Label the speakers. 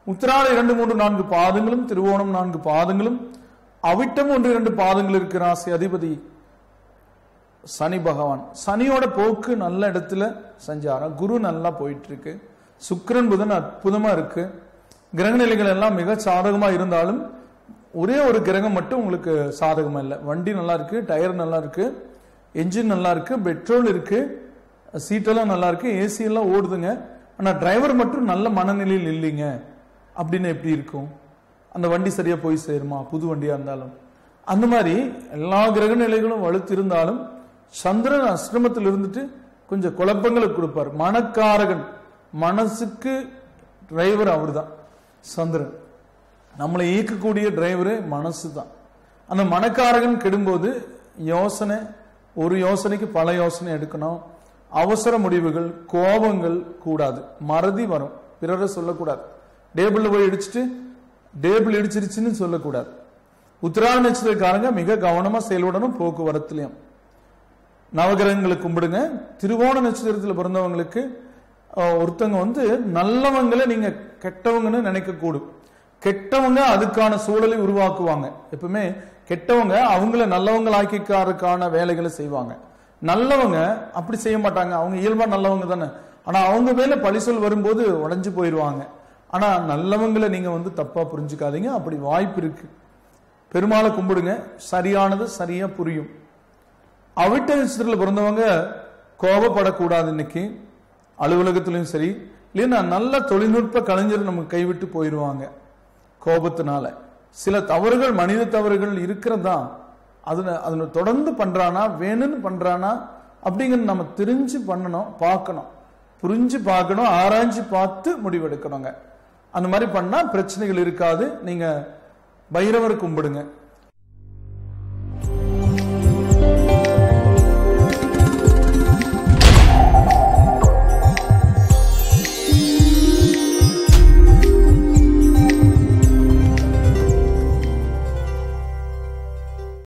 Speaker 1: உத்திராட இரண்டு மூன்று நான்கு பாதங்களும் திருவோணம் நான்கு பாதங்களும் அவிட்டம் ஒன்று இரண்டு பாதங்கள் இருக்கிற ராசி அதிபதி சனி பகவான் சனியோட போக்கு நல்ல இடத்துல சஞ்சாரம் குரு நல்லா போயிட்டு இருக்கு சுக்கிரன் புதன் அற்புதமா இருக்கு கிரக நிலைகள் எல்லாம் மிக சாதகமா இருந்தாலும் ஒரே ஒரு கிரகம் மட்டும் உங்களுக்கு சாதகமா இல்லை வண்டி நல்லா இருக்கு டயர் நல்லா இருக்கு என்ஜின் நல்லா இருக்கு பெட்ரோல் இருக்கு சீட்டெல்லாம் நல்லா இருக்கு ஏசி எல்லாம் ஓடுதுங்க ஆனா டிரைவர் மட்டும் நல்ல மனநிலையில் இல்லைங்க அப்படின்னு எப்படி இருக்கும் அந்த வண்டி சரியா போய் சேருமா புது வண்டியா இருந்தாலும் அந்த மாதிரி எல்லா கிரக நிலைகளும் வலுத்து இருந்தாலும் சந்திரன் அஷ்டமத்தில் இருந்துட்டு கொஞ்சம் குழப்பங்களை கொடுப்பார் மனக்காரகன் மனசுக்கு டிரைவர் அவர்தான் சந்திரன் நம்மளை இயக்கக்கூடிய டிரைவரு மனசு தான் அந்த மனக்காரகன் கெடும்போது யோசனை ஒரு யோசனைக்கு பல யோசனை எடுக்கணும் அவசர முடிவுகள் கோபங்கள் கூடாது மறதி வரும் பிறரை சொல்லக்கூடாது டேபிள்ல போய் இடிச்சிட்டு டேபிள் இடிச்சிருச்சுன்னு சொல்லக்கூடாது உத்திராட நட்சத்திரக்காரங்க மிக கவனமா செயல்படணும் போக்குவரத்துலயும் நவகிரகங்களை கும்பிடுங்க திருவோண நட்சத்திரத்தில் பிறந்தவங்களுக்கு அஹ், ஒருத்தங்க வந்து நல்லவங்களை நீங்க கெட்டவங்கன்னு நினைக்க கூடும் கெட்டவங்க அதுக்கான சூழலை உருவாக்குவாங்க எப்பவுமே கெட்டவங்க அவங்கள நல்லவங்களாக்கிக்காருக்கான வேலைகளை செய்வாங்க நல்லவங்க அப்படி செய்ய மாட்டாங்க அவங்க இயல்பா நல்லவங்க தானே ஆனா அவங்க மேல பழிசொல் வரும்போது உடைஞ்சு போயிடுவாங்க ஆனா நல்லவங்களை நீங்க வந்து தப்பா புரிஞ்சுக்காதீங்க அப்படி வாய்ப்பு இருக்கு பெருமாளை கும்பிடுங்க சரியானது சரியா புரியும் அவிட்ட நட்சத்திரத்தில் பிறந்தவங்க கோபப்படக்கூடாது இன்னைக்கு அலுவலகத்திலையும் சரி இல்லைன்னா நல்ல தொழில்நுட்ப கலைஞர் நமக்கு கைவிட்டு போயிடுவாங்க கோபத்தினால சில தவறுகள் மனித தவறுகள் இருக்கிறதா அதுல அதுல தொடர்ந்து பண்றானா வேணும்னு பண்றானா அப்படிங்கறது நம்ம தெரிஞ்சு பண்ணணும் பார்க்கணும் புரிஞ்சு பார்க்கணும் ஆராய்ஞ்சு பார்த்து முடிவெடுக்கணுங்க அந்த மாதிரி பண்ணா பிரச்சனைகள் இருக்காது நீங்க பைரவர் கும்பிடுங்க